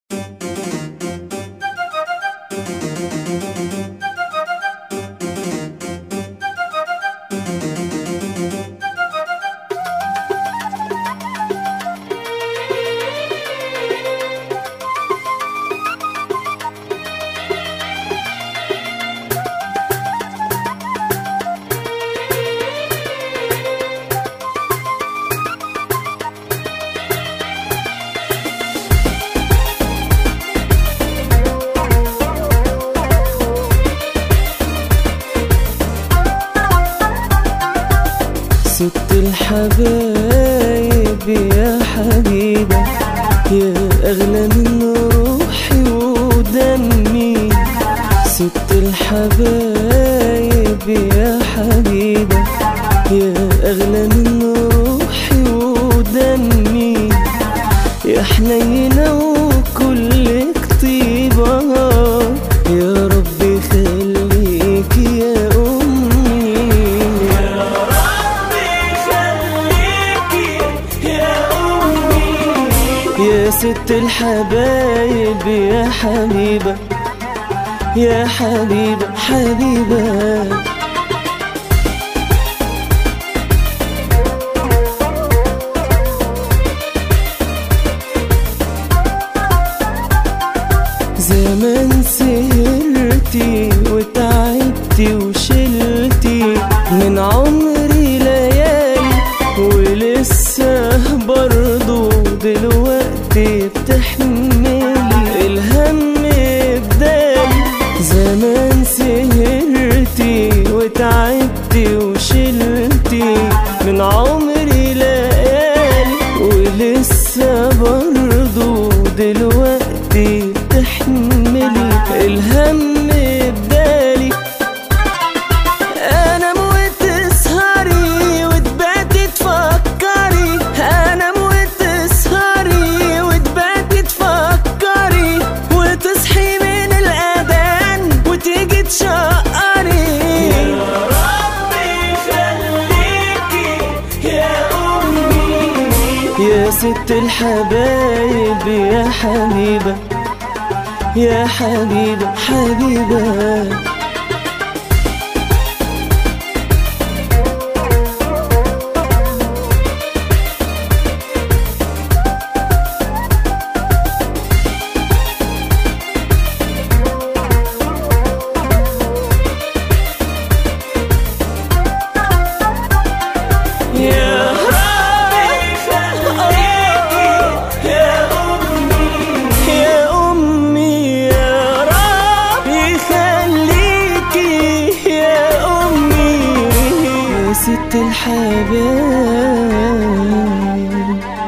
ست الحبايب يا حبيبة يا أغلى من روحي ودمي ست الحبايب يا حبيبة يا أغلى من روحي ودمي يا حنينة وكلك طيبة يا ربي خليك يا أمي يا ست الحبايب يا حبيبة يا حبيبة حبيبة زمان سهرتي وتعبتي وشلتي من عمري ليالي ولسه برضو دلوقتي بتحملي الهم بدالي زمان سهرتي وتعبتي وشلتي من عمري ليالي ولسه برضو دلوقتي بتحملي الهم بدالي انا موت تسهري وتباتي تفكري انا موت تسهري وتباتي تفكري وتصحي من الاذان وتيجي تشقري يا ربي خليكي يا امي يا ست الحبايب يا حبيبه يا حبيبه حبيبه يا ربي خليكي يا أمي يا أمي يا ربي خليكي يا أمي يا ست الحبايب